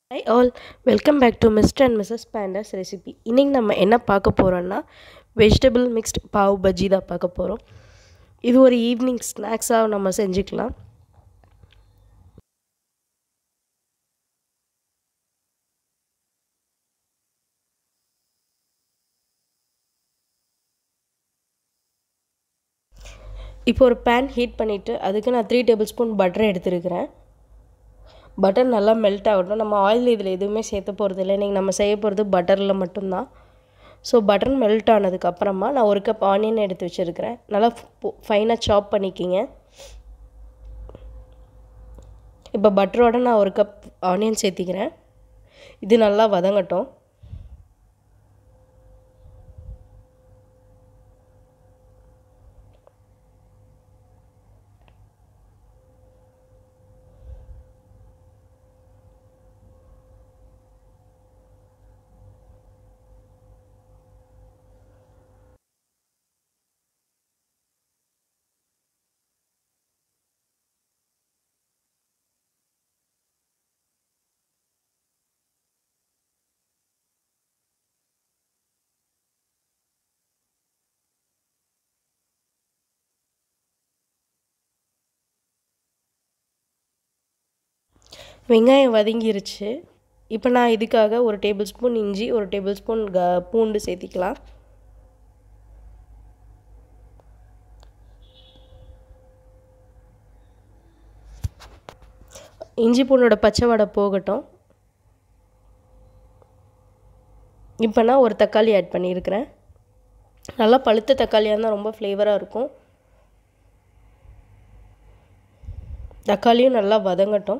high all welcome back to mister and missus pandas recipe இன்றைக்கி நம்ம என்ன பார்க்க போகிறோன்னா வெஜிடபிள் மிக்ஸ்ட் பாவ் பஜ்ஜி தான் பார்க்க போகிறோம் இது ஒரு ஈவினிங் ஸ்நாக்ஸாக நம்ம செஞ்சுக்கலாம் இப்போ ஒரு பேன் ஹீட் பண்ணிவிட்டு அதுக்கு நான் த்ரீ டேபிள் ஸ்பூன் பட்டர் எடுத்துருக்கிறேன் பட்டர் நல்லா மெல்ட் ஆகட்டும் நம்ம ஆயில் இதில் எதுவுமே சேர்த்த போகிறது இல்லை இன்றைக்கி நம்ம செய்ய போகிறது பட்டரில் மட்டும்தான் ஸோ பட்டர் மெல்ட் ஆனதுக்கப்புறமா நான் ஒரு கப் ஆனியன் எடுத்து வச்சுருக்கிறேன் நல்லா ஃபைனாக சாப் பண்ணிக்கிங்க இப்போ பட்டரோட நான் ஒரு கப் ஆனியன் சேர்த்திக்கிறேன் இது நல்லா வதங்கட்டும் வெங்காயம் வதங்கிருச்சு இப்போ நான் இதுக்காக ஒரு டேபிள் ஸ்பூன் இஞ்சி ஒரு டேபிள் ஸ்பூன் க பூண்டு சேர்த்திக்கலாம் இஞ்சி பூண்டோட பச்சை வடை போகட்டும் இப்போ நான் ஒரு தக்காளி ஆட் பண்ணியிருக்கிறேன் நல்லா பழுத்த தக்காளியாக இருந்தால் ரொம்ப ஃப்ளேவராக இருக்கும் தக்காளியும் நல்லா வதங்கட்டும்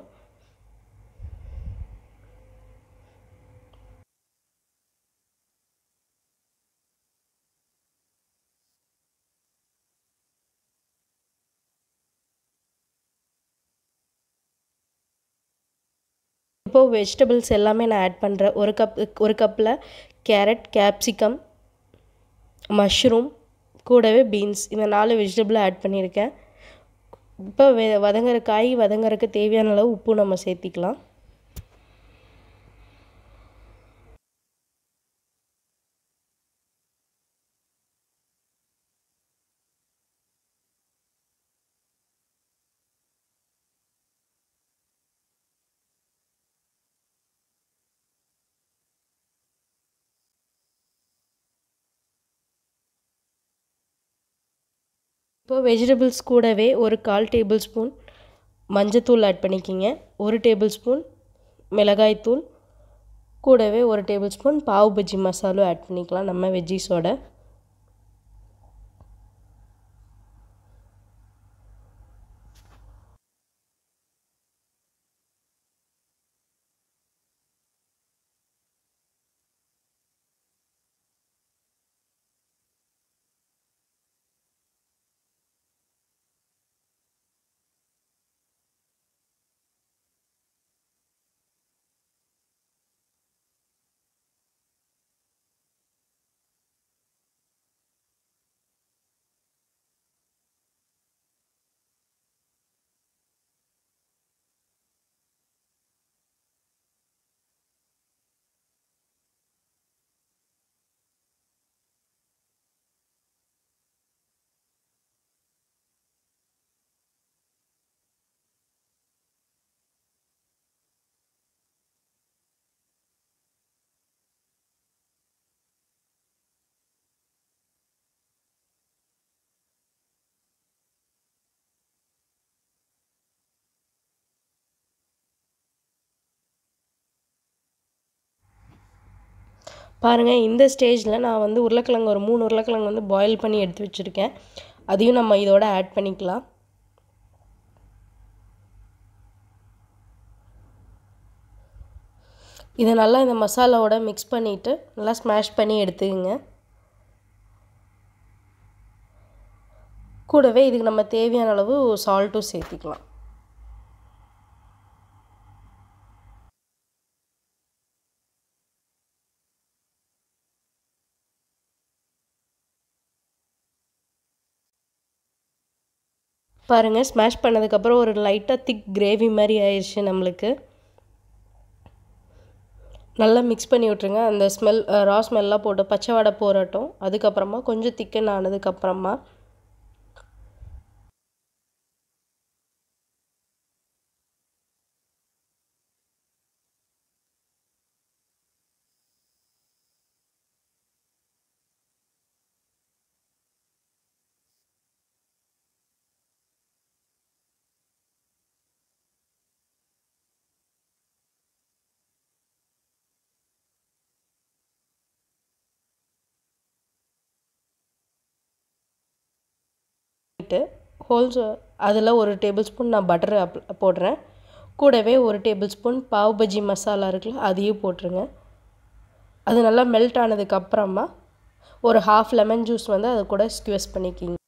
இப்போது வெஜிடபிள்ஸ் எல்லாமே நான் ஆட் பண்ணுறேன் ஒரு கப் ஒரு கப்பில் கேரட் கேப்சிகம் மஷ்ரூம் கூடவே பீன்ஸ் இந்த நாலு வெஜிடபிளை ஆட் பண்ணியிருக்கேன் இப்போ வெ வதங்குற காய் வதங்குறதுக்கு தேவையான அளவு உப்பு நம்ம சேர்த்திக்கலாம் இப்போ வெஜிடபிள்ஸ் கூடவே ஒரு கால் டேபிள் ஸ்பூன் மஞ்சத்தூள் ஆட் பண்ணிக்கிங்க ஒரு டேபிள் ஸ்பூன் மிளகாய்த்தூள் கூடவே ஒரு டேபிள் ஸ்பூன் பாவு பஜ்ஜி மசாலும் ஆட் பண்ணிக்கலாம் நம்ம வெஜ்ஜீஸோட பாருங்கள் இந்த ஸ்டேஜில் நான் வந்து உருளைக்கிழங்கு ஒரு மூணு உருளைக்கிழங்கு வந்து பாயில் பண்ணி எடுத்து வச்சுருக்கேன் அதையும் நம்ம இதோட ஆட் பண்ணிக்கலாம் இதை நல்லா இந்த மசாலாவோட மிக்ஸ் பண்ணிவிட்டு நல்லா ஸ்மாஷ் பண்ணி எடுத்துக்கோங்க கூடவே இதுக்கு நம்ம தேவையான அளவு சால்ட்டும் சேர்த்திக்கலாம் பாருங்கள் ஸ்மாஷ் பண்ணதுக்கப்புறம் ஒரு லைட்டாக திக் கிரேவி மாதிரி ஆயிடுச்சு நம்மளுக்கு நல்லா மிக்ஸ் பண்ணி விட்ருங்க அந்த ஸ்மெல் ரா ஸ்மெல்லாம் போட்டு பச்சை வடை போரட்டும் அதுக்கப்புறமா கொஞ்சம் திக்கன் ஆனதுக்கப்புறமா பண்ணிட்டு ஹோல்ஸ் அதில் ஒரு டேபிள் ஸ்பூன் நான் பட்டர் அப் போடுறேன் கூடவே ஒரு டேபிள் ஸ்பூன் பாவ் பஜ்ஜி மசாலா இருக்குல்ல அதையும் போட்டுருங்க அது நல்லா மெல்ட் ஆனதுக்கப்புறமா ஒரு ஹாஃப் லெமன் ஜூஸ் வந்து அதை கூட ஸ்க்யூஸ் பண்ணிக்கிங்க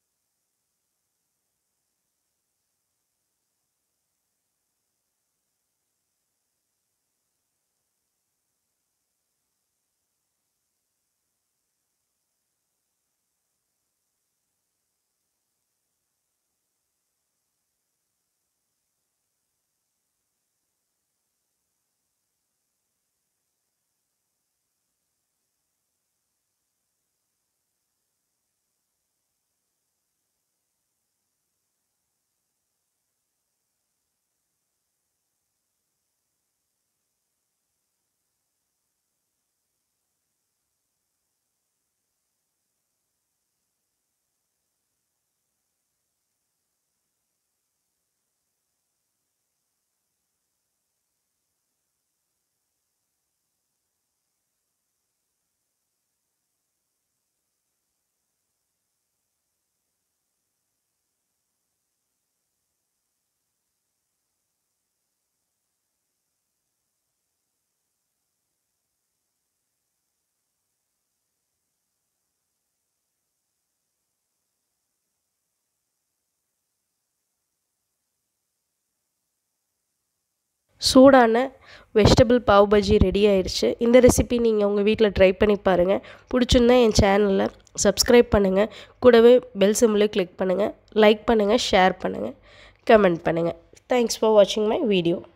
சூடான வெஜிடபிள் பாவ் பஜ்ஜி ரெடி ஆயிடுச்சு இந்த ரெசிபி நீங்கள் உங்கள் வீட்டில் ட்ரை பண்ணி பாருங்கள் பிடிச்சிருந்தா என் சேனலில் சப்ஸ்கிரைப் பண்ணுங்கள் கூடவே பெல் சிம்லேயும் கிளிக் பண்ணுங்கள் லைக் பண்ணுங்கள் ஷேர் பண்ணுங்கள் கமெண்ட் பண்ணுங்கள் தேங்க்ஸ் ஃபார் வாட்சிங் மை வீடியோ